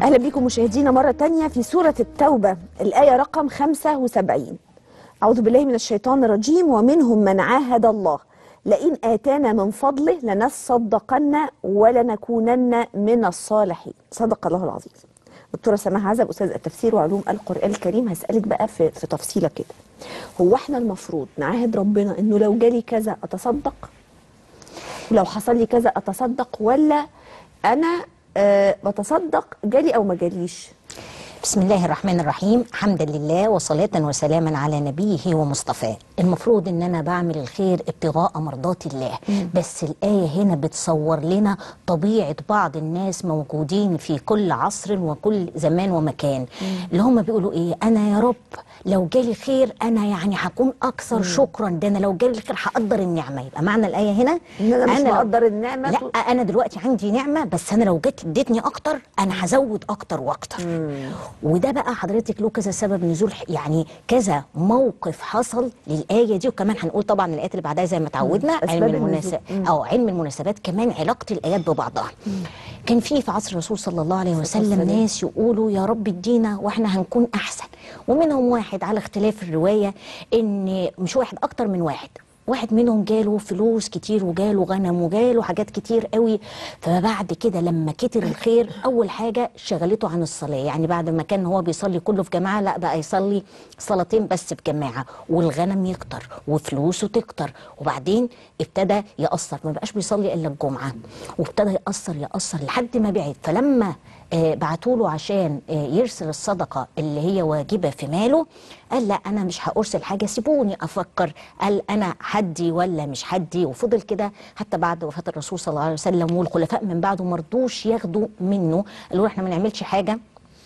أهلا بكم مشاهدينا مرة تانية في سورة التوبة الآية رقم 75 أعوذ بالله من الشيطان الرجيم ومنهم من عاهد الله لئن آتانا من فضله لنصدقن ولنكونن من الصالحين صدق الله العظيم دكتورة سماح عزب أستاذ التفسير وعلوم القرآن الكريم هسألك بقى في, في تفصيلة كده هو احنا المفروض نعاهد ربنا إنه لو جالي كذا أتصدق ولو حصل لي كذا أتصدق ولا أنا أه بتصدق جالي أو ما جاليش بسم الله الرحمن الرحيم حمدا لله وصلاة وسلاما على نبيه ومصطفاه المفروض ان انا بعمل الخير ابتغاء مرضات الله بس الآية هنا بتصور لنا طبيعة بعض الناس موجودين في كل عصر وكل زمان ومكان اللي هم بيقولوا ايه انا يا رب لو جالي خير انا يعني هكون اكثر شكرا ده انا لو جالي خير هقدر النعمة يبقى معنى الآية هنا إن أنا مش لو- مقدر النعمة لا تو- انا دلوقتي عندي نعمه بس انا لو جت اديتني اكتر انا هزود اكتر واكتر وده بقى حضرتك له كذا سبب نزول ح- يعني كذا موقف حصل للايه دي وكمان هنقول طبعا الايات اللي بعدها زي ما اتعودنا أسباب علم النزول. المناسبات او علم المناسبات كمان علاقه الايات ببعضها كان في في عصر الرسول صلى الله عليه وسلم والسلام. ناس يقولوا يا رب ادينا واحنا هنكون احسن ومنهم واحد على اختلاف الروايه ان مش واحد اكتر من واحد واحد منهم جاله فلوس كتير وجاله غنم وجاله حاجات كتير قوي فبعد كده لما كتر الخير اول حاجه شغلته عن الصلاه يعني بعد ما كان هو بيصلي كله في جماعه لا بقى يصلي صلاتين بس في جماعه والغنم يكتر وفلوسه تكتر وبعدين ابتدى يأثر ما بقاش بيصلي الا الجمعه وابتدى يأثر يأثر لحد ما بعد فلما آه، بعتوا له عشان آه، يرسل الصدقه اللي هي واجبه في ماله قال لا انا مش هارسل حاجه سيبوني افكر قال انا حدي ولا مش حدي وفضل كده حتى بعد وفاه الرسول صلى الله عليه وسلم والخلفاء من بعده ما رضوش ياخدوا منه قالوا له احنا ما نعملش حاجه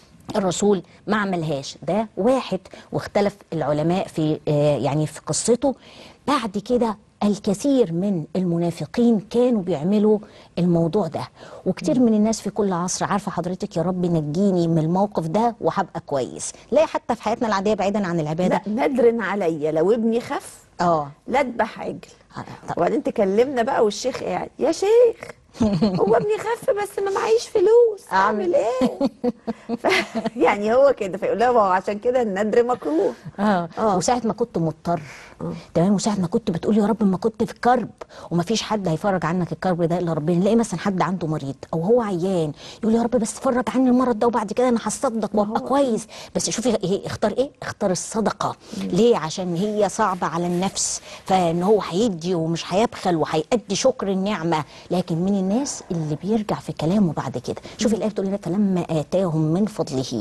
الرسول ما عملهاش ده واحد واختلف العلماء في آه، يعني في قصته بعد كده الكثير من المنافقين كانوا بيعملوا الموضوع ده وكتير من الناس في كل عصر عارفه حضرتك يا رب نجيني من الموقف ده وهبقى كويس لا حتى في حياتنا العاديه بعيدا عن العباده لا ندر عليا لو ابني خف اه لا اذبح عجل آه، طب وبعدين تكلمنا بقى والشيخ قاعد يا شيخ هو ابني خف بس ما معيش فلوس اعمل ايه ف... يعني هو كده فيقول لها ما هو عشان كده الندر مكروه اه آه. وساعة ما كنت مضطر تمام وساعة ما كنت بتقول يا رب ما كنت في كرب وما فيش حد هيفرج عنك الكرب ده الا ربنا نلاقي مثلا حد عنده مريض او هو عيان يقول يا رب بس فرج عني المرض ده وبعد كده انا هصدق وابقى كويس بس شوفي إيه اختار ايه اختار الصدقة ليه عشان هي صعبة على النفس فان هو هيدي ومش هيبخل وهيأدي شكر النعمة لكن من الناس اللي بيرجع في كلامه بعد كده شوفي الآية بتقول لنا فلما آتاهم من فضله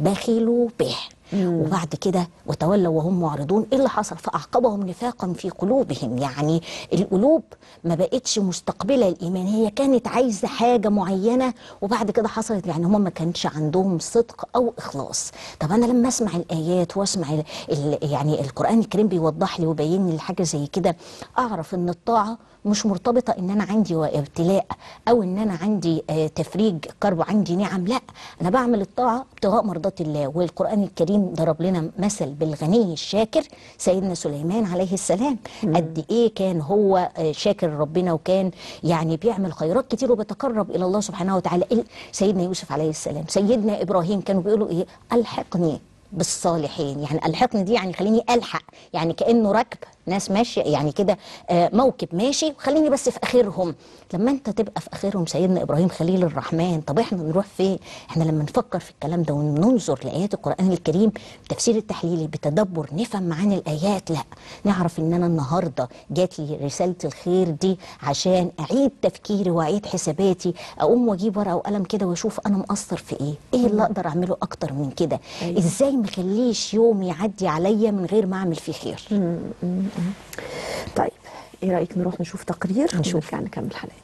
بخلوا به وبعد كده وتولوا وهم معرضون ايه اللي حصل فاعقبهم نفاقا في قلوبهم يعني القلوب ما بقتش مستقبله الايمان هي كانت عايزه حاجه معينه وبعد كده حصلت يعني هم ما كانش عندهم صدق او اخلاص طب انا لما اسمع الايات واسمع ال ال يعني القران الكريم بيوضح لي ويبين لي حاجه زي كده اعرف ان الطاعه مش مرتبطه ان انا عندي ابتلاء او ان انا عندي آه، تفريج كرب عندي نعم لا انا بعمل الطاعه ابتغاء مرضات الله والقران الكريم ضرب لنا مثل بالغني الشاكر سيدنا سليمان عليه السلام قد ايه كان هو آه، شاكر ربنا وكان يعني بيعمل خيرات كتير وبيتقرب الى الله سبحانه وتعالى إيه؟ سيدنا يوسف عليه السلام سيدنا ابراهيم كانوا بيقولوا ايه الحقني بالصالحين يعني الحقني دي يعني خليني الحق يعني كانه ركب ناس ماشيه يعني كده آه، موكب ماشي وخليني بس في اخرهم لما انت تبقى في اخرهم سيدنا ابراهيم خليل الرحمن طب احنا نروح فين احنا لما نفكر في الكلام ده وننظر لايات القران الكريم التفسير التحليلي بتدبر نفهم معاني الايات لا نعرف ان انا النهارده جات لي رساله الخير دي عشان اعيد تفكيري واعيد حساباتي اقوم واجيب ورقه وقلم كده واشوف انا مقصر في ايه ايه اللي اقدر اعمله اكتر من كده أيوة. ازاي ما اخليش يوم يعدي عليا من غير ما اعمل فيه خير طيب ايه رايك نروح نشوف تقرير نشوف. ونرجع نكمل حلقتنا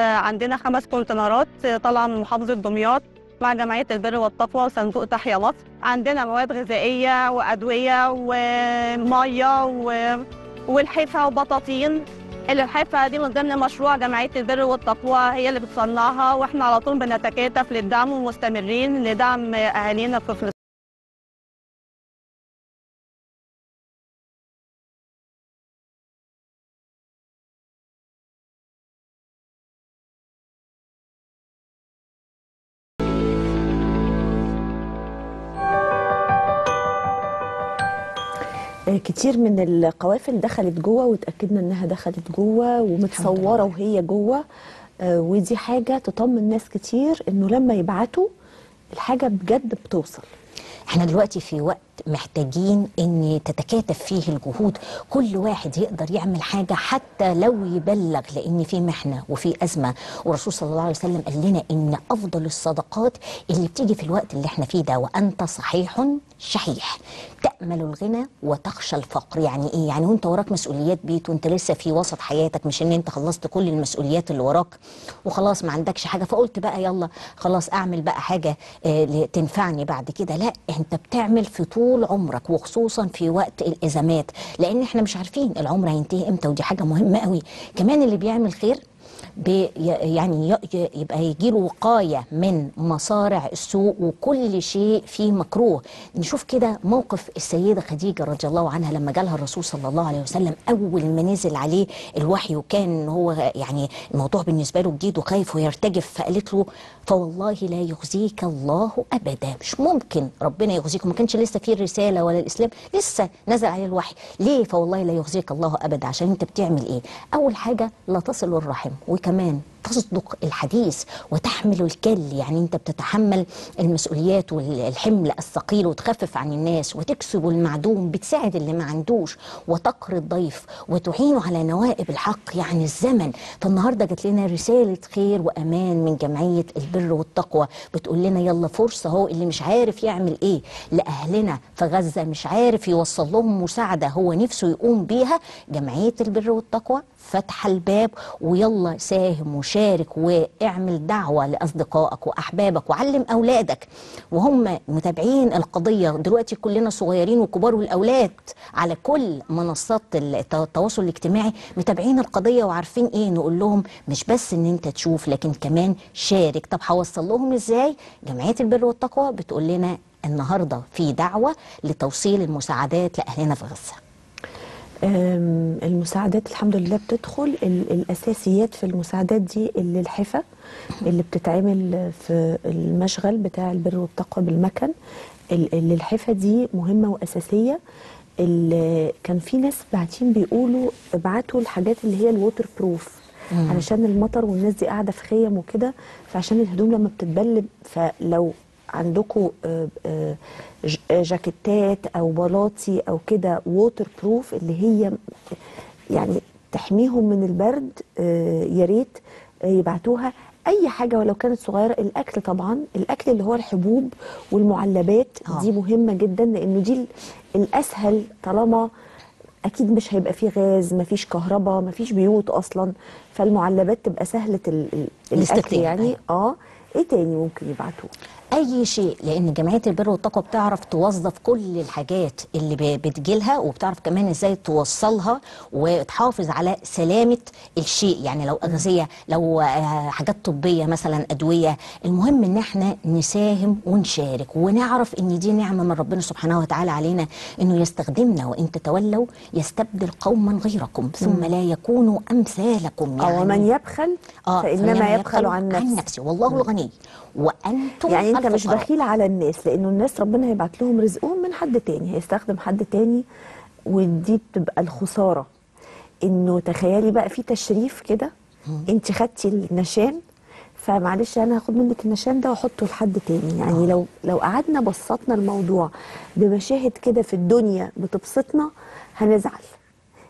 عندنا خمس كونتينرات طالعه من محافظه دمياط مع جمعيه البر والتقوى وصندوق تحيا مصر عندنا مواد غذائيه وادويه وميه و... والحفه وبطاطين الحفه دي من ضمن مشروع جمعيه البر والتقوى هي اللي بتصنعها واحنا على طول بنتكاتف للدعم ومستمرين لدعم اهالينا في فلسطين آه، كتير من القوافل دخلت جوه واتاكدنا انها دخلت جوه ومتصوره وهي جوه آه، ودي حاجه تطمن ناس كتير انه لما يبعتوا الحاجه بجد بتوصل احنا دلوقتي في وقت محتاجين ان تتكاتف فيه الجهود كل واحد يقدر يعمل حاجة حتى لو يبلغ لان في محنة وفي ازمة والرسول صلى الله عليه وسلم قال لنا ان افضل الصدقات اللي بتيجي في الوقت اللي احنا فيه ده وانت صحيح شحيح تأمل الغنى وتخشى الفقر يعني ايه يعني وانت وراك مسؤوليات بيت وانت لسه في وسط حياتك مش ان انت خلصت كل المسؤوليات اللي وراك وخلاص ما عندكش حاجة فقلت بقى يلا خلاص اعمل بقى حاجة آه، ل- تنفعني بعد كده لا انت بتعمل في طول عمرك وخصوصا في وقت الازمات لان احنا مش عارفين العمر هينتهي امتى ودي حاجة مهمة قوي كمان اللي بيعمل خير بي يعني ي- ي- يبقى يجيله وقاية من مصارع السوء وكل شيء فيه مكروه نشوف كده موقف السيدة خديجة رضي الله عنها لما جالها الرسول صلى الله عليه وسلم أول ما نزل عليه الوحي وكان هو يعني الموضوع بالنسبة له جديد وخايف ويرتجف فقالت له فوالله لا يخزيك الله أبدا مش ممكن ربنا يخزيك ما كانش لسه فيه الرسالة ولا الإسلام لسه نزل عليه الوحي ليه فوالله لا يخزيك الله أبدا عشان أنت بتعمل إيه أول حاجة لا تصل الرحم وكمان تصدق الحديث وتحمل الكل يعني انت بتتحمل المسؤوليات والحمل الثقيل وتخفف عن الناس وتكسب المعدوم بتساعد اللي ما عندوش وتقري الضيف وتعينه على نوائب الحق يعني الزمن فالنهارده جات لنا رساله خير وامان من جمعيه البر والتقوى بتقول لنا يلا فرصه اهو اللي مش عارف يعمل ايه لاهلنا في غزه مش عارف يوصل لهم مساعده هو نفسه يقوم بيها جمعيه البر والتقوى فاتحه الباب ويلا ساهم وشارك واعمل دعوه لاصدقائك واحبابك وعلم اولادك وهم متابعين القضيه دلوقتي كلنا صغيرين وكبار والاولاد على كل منصات الت- التواصل الاجتماعي متابعين القضيه وعارفين ايه نقول لهم مش بس ان انت تشوف لكن كمان شارك طب هوصل لهم ازاي جمعيه البر والتقوى بتقول لنا النهارده في دعوه لتوصيل المساعدات لاهلنا في غزه أم، المساعدات الحمد لله بتدخل ال- الاساسيات في المساعدات دي اللي الحفه اللي بتتعمل في المشغل بتاع البر والتقوى بالمكن ال- اللي الحفه دي مهمه واساسيه اللي كان في ناس باعتين بيقولوا ابعتوا الحاجات اللي هي الووتر بروف علشان المطر والناس دي قاعده في خيم وكده فعشان الهدوم لما بتتبل فلو عندكم جاكيتات او بلاطي او كده ووتر بروف اللي هي يعني تحميهم من البرد آه، يا ريت آه، يبعتوها اي حاجه ولو كانت صغيره الاكل طبعا الاكل اللي هو الحبوب والمعلبات آه. دي مهمه جدا لانه دي ال- الاسهل طالما اكيد مش هيبقى فيه غاز مفيش كهرباء مفيش بيوت اصلا فالمعلبات تبقى سهله ال- ال- الاكل الاستخدام، يعني أيوة. اه ايه تاني ممكن يبعتوه اي شيء لان جمعيه البر والتقوى بتعرف توظف كل الحاجات اللي ب- بتجيلها وبتعرف كمان ازاي توصلها وتحافظ على سلامه الشيء يعني لو اغذيه لو آه، حاجات طبيه مثلا ادويه المهم ان احنا نساهم ونشارك ونعرف ان دي نعمه من ربنا سبحانه وتعالى علينا انه يستخدمنا وان تتولوا يستبدل قوما غيركم ثم لا يكونوا امثالكم او من يبخل آه، فانما يبخل عن نفسه نفسه والله الغني وانتم يعني انت مش الفقراء. بخيل على الناس لانه الناس ربنا هيبعت لهم رزقهم من حد تاني هيستخدم حد تاني ودي بتبقى الخساره انه تخيلي بقى في تشريف كده انت خدتي النشان فمعلش انا هاخد منك النشان ده واحطه لحد تاني يعني لو لو قعدنا بسطنا الموضوع بمشاهد كده في الدنيا بتبسطنا هنزعل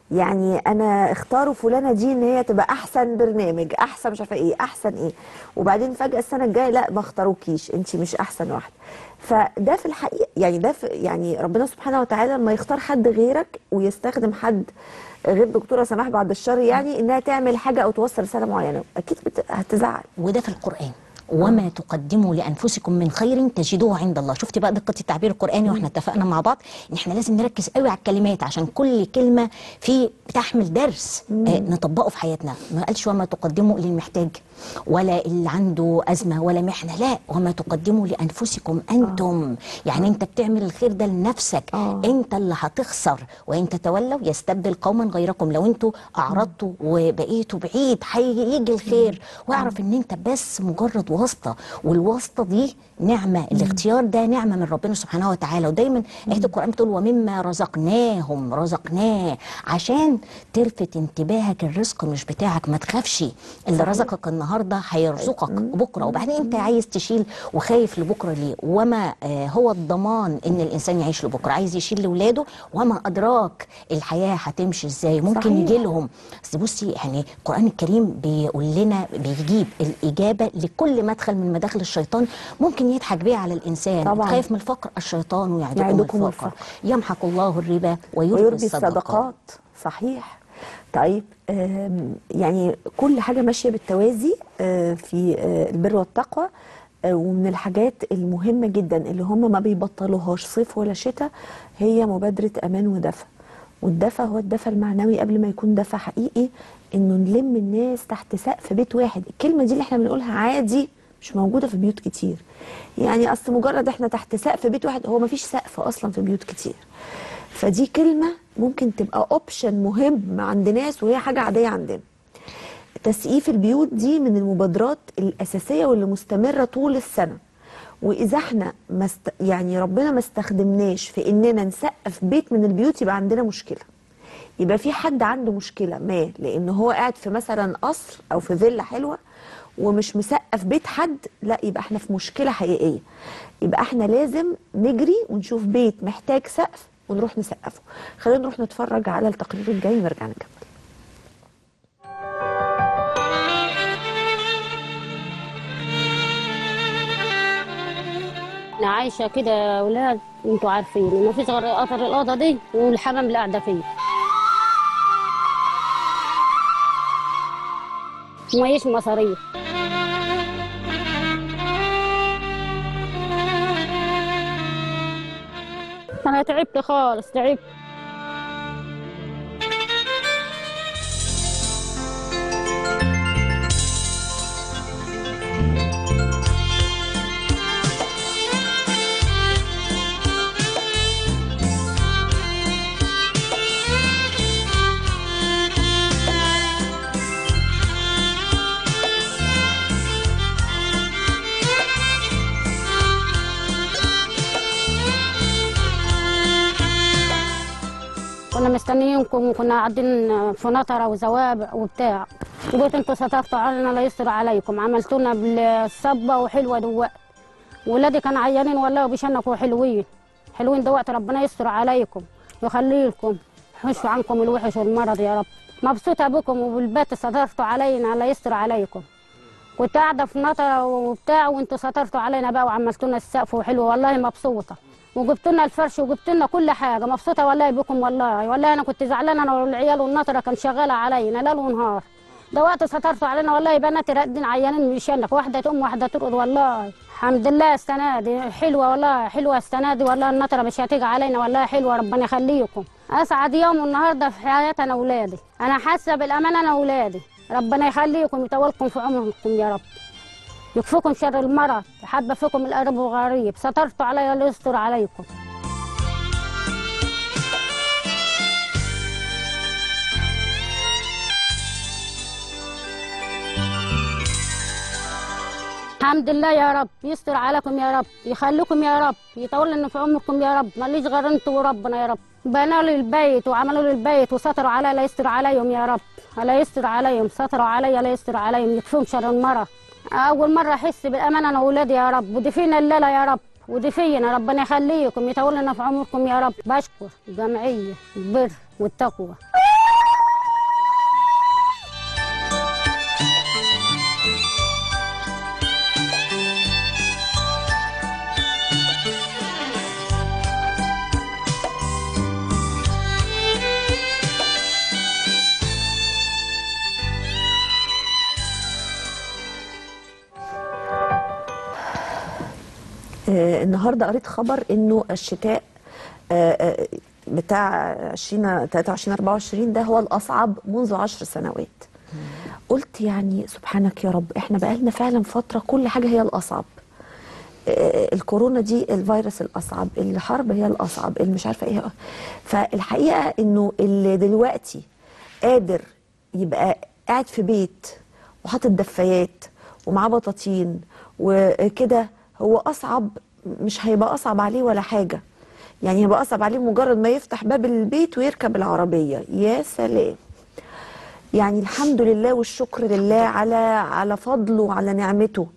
يعني انا اختاروا فلانه دي ان هي تبقى احسن برنامج احسن مش عارفه ايه احسن ايه وبعدين فجاه السنه الجايه لا ما اختاروكيش انت مش احسن واحده فده في الحقيقه يعني ده في يعني ربنا سبحانه وتعالى لما يختار حد غيرك ويستخدم حد غير دكتوره سماح بعد الشر يعني انها تعمل حاجه او توصل رساله معينه اكيد بت... هتزعل وده في القرآن وما تقدموا لانفسكم من خير تجدوه عند الله شفتي بقى دقه التعبير القراني واحنا اتفقنا مع بعض ان احنا لازم نركز قوي على الكلمات عشان كل كلمه في بتحمل درس آه نطبقه في حياتنا ما قالش وما تقدموا للمحتاج ولا اللي عنده ازمه ولا محنه لا وما تقدموا لانفسكم انتم يعني انت بتعمل الخير ده لنفسك آه. انت اللي هتخسر وان تتولوا يستبدل قوما غيركم لو انتوا اعرضتوا وبقيتوا بعيد هيجي الخير واعرف ان انت بس مجرد واسطه والواسطه دي نعمه الاختيار ده نعمه من ربنا سبحانه وتعالى ودايما ايه القران بتقول ومما رزقناهم رزقناه عشان تلفت انتباهك الرزق مش بتاعك ما تخافش اللي صحيح. رزقك النهارده هيرزقك بكره وبعدين انت عايز تشيل وخايف لبكره ليه وما آه هو الضمان ان الانسان يعيش لبكره عايز يشيل لاولاده وما ادراك الحياه هتمشي ازاي ممكن صحيح. يجي لهم بس بصي يعني القران الكريم بيقول لنا بيجيب الاجابه لكل مدخل من مداخل الشيطان ممكن يضحك بيه على الانسان طبعاً. خايف من الفقر الشيطان يعدكم, يعدكم الفقر. الفقر. يمحق الله الربا ويربي, ويربي الصدقات, الصدقات صحيح طيب آم، يعني كل حاجة ماشية بالتوازي آه، في آه، البر والتقوى آه، ومن الحاجات المهمة جدا اللي هم ما بيبطلوهاش صيف ولا شتاء هي مبادرة أمان ودفى والدفى هو الدفى المعنوي قبل ما يكون دفى حقيقي انه نلم الناس تحت سقف بيت واحد الكلمة دي اللي احنا بنقولها عادي مش موجودة في بيوت كتير يعني اصل مجرد احنا تحت سقف بيت واحد هو ما فيش سقف اصلا في بيوت كتير فدي كلمة ممكن تبقى اوبشن مهم عند ناس وهي حاجة عادية عندنا تسقيف البيوت دي من المبادرات الأساسية واللي مستمرة طول السنة وإذا احنا مست... يعني ربنا ما استخدمناش في إننا نسقف بيت من البيوت يبقى عندنا مشكلة يبقى في حد عنده مشكلة ما لأن هو قاعد في مثلا قصر أو في فيلا حلوة ومش مسقف بيت حد لا يبقى احنا في مشكلة حقيقية يبقى احنا لازم نجري ونشوف بيت محتاج سقف ونروح نسقفه خلينا نروح نتفرج على التقرير الجاي ونرجع نكمل انا عايشه كده يا اولاد انتوا عارفين ما فيش غير قطر الاوضه دي والحمام اللي قاعده فيه ومعيش مصاريف انا تعبت خالص تعبت كنا مستنيينكم وكنا قاعدين في نطرة وزوابع وبتاع وقلت انتوا ستفتوا علينا لا يستر عليكم عملتونا بالصبة وحلوة دلوقتي ولادي كانوا عيانين والله وبيشنكوا حلوين حلوين دلوقتي ربنا يستر عليكم ويخلي لكم حشوا عنكم الوحش والمرض يا رب مبسوطة بكم وبالبات سترتوا علينا لا يستر عليكم كنت قاعدة في نطرة وبتاع وانتوا سترتوا علينا بقى وعملتوا لنا السقف وحلو والله مبسوطة وجبت لنا الفرش وجبت لنا كل حاجة مبسوطة والله بكم والله والله أنا كنت زعلانة أنا والعيال والنطرة كان شغالة علينا ليل ونهار دلوقتي سترتوا علينا والله بناتي راقدين عيانين مشانك واحدة تقوم واحدة ترقد والله الحمد لله السنة دي حلوة والله حلوة السنة دي والله النطرة مش هتيجي علينا والله حلوة ربنا يخليكم أسعد يوم النهاردة في حياتي أنا وأولادي أنا حاسة بالأمان أنا وأولادي ربنا يخليكم يطولكم في عمركم يا رب يكفيكم شر المرض يحب فيكم القرب والغريب سترتوا علي الله يستر عليكم الحمد لله يا رب يستر عليكم يا رب يخليكم يا رب يطول لنا في عمركم يا رب ماليش غير انتوا وربنا يا رب بنوا لي البيت وعملوا لي البيت وستروا علي لا يستر عليهم يا رب لا يستر عليهم ستروا علي لا يستر عليهم يكفيهم شر المرض اول مره احس بالامان انا واولادي يا رب ودي فينا الليله يا رب ودي فينا ربنا يخليكم يطول لنا في عمركم يا رب بشكر الجمعيه البر والتقوى آه النهارده قريت خبر انه الشتاء آه آه بتاع 20 23 24 ده هو الاصعب منذ عشر سنوات قلت يعني سبحانك يا رب احنا بقالنا فعلا فتره كل حاجه هي الاصعب آه، الكورونا دي الفيروس الاصعب الحرب هي الاصعب اللي مش عارفه ايه فالحقيقه انه اللي دلوقتي قادر يبقى قاعد في بيت وحاطط دفايات ومعاه بطاطين وكده هو اصعب مش هيبقى اصعب عليه ولا حاجه يعني هيبقى اصعب عليه مجرد ما يفتح باب البيت ويركب العربيه يا سلام يعني الحمد لله والشكر لله على على فضله وعلى نعمته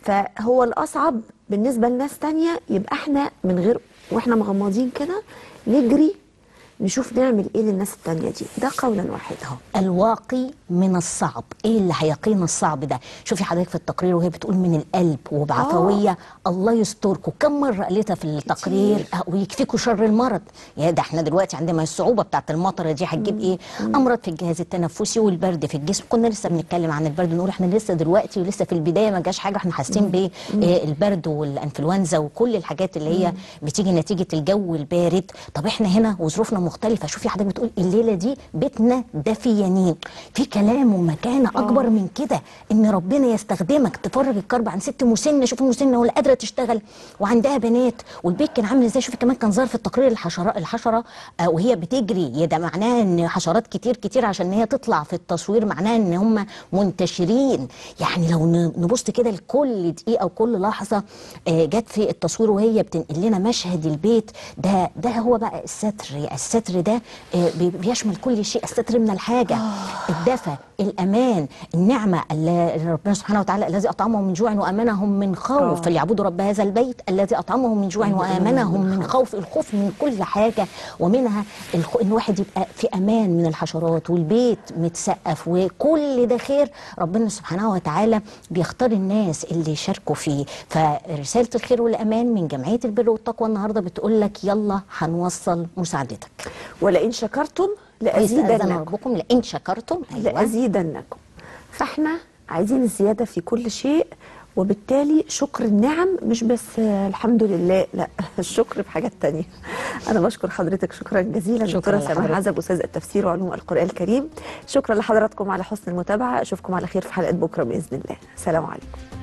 فهو الأصعب بالنسبة لناس تانية يبقى احنا من غير واحنا مغمضين كده نجري نشوف نعمل ايه للناس التانية دي ده قولا واحدا الواقي من الصعب ايه اللي هيقينا الصعب ده شوفي حضرتك في التقرير وهي بتقول من القلب وبعفويه الله يستركم كم مره قالتها في التقرير آه، ويكفيكوا شر المرض يا ده احنا دلوقتي عندنا الصعوبه بتاعت المطره دي هتجيب ايه امراض في الجهاز التنفسي والبرد في الجسم كنا لسه بنتكلم عن البرد نقول احنا لسه دلوقتي ولسه في البدايه ما جاش حاجه احنا حاسين بالبرد والانفلونزا وكل الحاجات اللي هي بتيجي نتيجه الجو البارد طب احنا هنا وظروفنا مختلفه شوفي حضرتك بتقول الليله دي بيتنا دافيانين في كلام ومكانه اكبر من كده ان ربنا يستخدمك تفرج الكرب عن ست مسنه شوفي مسنه ولا قادره تشتغل وعندها بنات والبيت كان عامل ازاي شوفي كمان كان ظاهر في التقرير الحشره الحشره آه وهي بتجري يا ده معناه ان حشرات كتير كتير عشان هي تطلع في التصوير معناه ان هم منتشرين يعني لو ن- نبص كده لكل دقيقه وكل لحظه آه جت في التصوير وهي بتنقل لنا مشهد البيت ده ده هو بقى الستر الستر ده آه بي- بيشمل كل شيء الستر من الحاجه الدفى الامان النعمه اللي ربنا سبحانه وتعالى الذي اطعمهم من جوع وامنهم من خوف آه. فليعبدوا رب هذا البيت الذي اطعمهم من جوع وامنهم من خوف الخوف من كل حاجه ومنها الخ... ان الواحد يبقى في امان من الحشرات والبيت متسقف وكل ده خير ربنا سبحانه وتعالى بيختار الناس اللي يشاركوا فيه فرساله الخير والامان من جمعيه البر والتقوى النهارده بتقول لك يلا هنوصل مساعدتك ولئن شكرتم ويستأذن لأزيدنكم ربكم لئن شكرتم أيوة. لأزيدنكم فاحنا عايزين الزيادة في كل شيء وبالتالي شكر النعم مش بس آه، الحمد لله لا الشكر في حاجات تانية أنا بشكر حضرتك شكرا جزيلا شكراً دكتورة سماح لحضرتك. عزب أستاذ التفسير وعلوم القرآن الكريم شكرا لحضراتكم على حسن المتابعة أشوفكم على خير في حلقة بكرة بإذن الله سلام عليكم